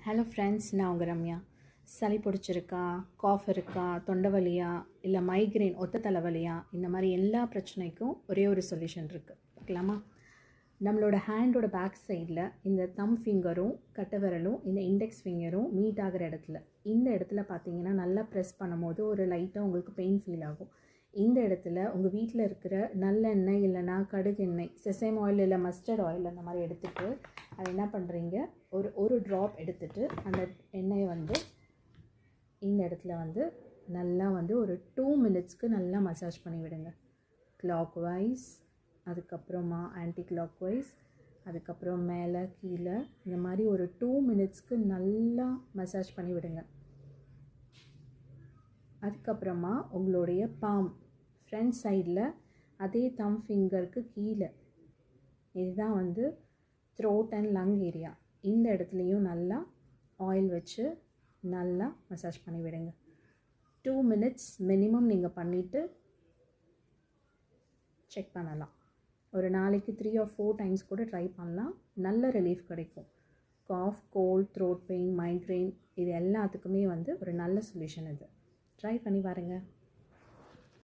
hello friends நான் உங்கள் ரம்யா சளி பிடிச்சிருக்கா காஃப் இருக்கா தொண்டை வலியா இல்லை மைக்ரைன் ஒத்த தலைவலியா இந்த மாதிரி எல்லா பிரச்சனைக்கும் ஒரே ஒரு சொல்யூஷன் இருக்குது பார்க்கலாமா நம்மளோட ஹேண்டோட பேக் சைடில் இந்த தம் ஃபிங்கரும் கட்டை விரலும் இந்த இண்டெக்ஸ் ஃபிங்கரும் மீட் ஆகிற இடத்துல இந்த இடத்துல பார்த்தீங்கன்னா நல்லா ப்ரெஸ் பண்ணும்போது ஒரு லைட்டாக உங்களுக்கு பெயின் ஃபீல் ஆகும் இந்த இடத்துல உங்கள் வீட்டில் இருக்கிற நல்லெண்ணெய் இல்லைனா கடுகு எண்ணெய் செசேம் ஆயில் இல்லை மஸ்டர்ட் ஆயில் அந்த மாதிரி எடுத்துகிட்டு அதை என்ன பண்ணுறீங்க ஒரு ஒரு ட்ராப் எடுத்துட்டு அந்த எண்ணெயை வந்து இந்த இடத்துல வந்து நல்லா வந்து ஒரு டூ மினிட்ஸ்க்கு நல்லா மசாஜ் பண்ணி விடுங்க கிளாக் வைஸ் அதுக்கப்புறமா ஆன்டி கிளாக் வைஸ் அதுக்கப்புறம் மேலே கீழே இந்த மாதிரி ஒரு டூ மினிட்ஸ்க்கு நல்லா மசாஜ் பண்ணி விடுங்க அதுக்கப்புறமா உங்களுடைய பாம் ஃப்ரண்ட் சைடில் அதே தம் ஃபிங்கருக்கு கீழே இதுதான் வந்து த்ரோட் அண்ட் லங் ஏரியா இந்த இடத்துலையும் நல்லா ஆயில் வச்சு நல்லா மசாஜ் பண்ணி விடுங்க டூ மினிட்ஸ் மினிமம் நீங்கள் பண்ணிவிட்டு செக் பண்ணலாம் ஒரு நாளைக்கு த்ரீ ஆர் ஃபோர் டைம்ஸ் கூட ட்ரை பண்ணலாம் நல்ல ரிலீஃப் கிடைக்கும் cough cold throat pain migraine இது எல்லாத்துக்குமே வந்து ஒரு நல்ல சொல்யூஷன் இது ட்ரை பண்ணி பாருங்கள்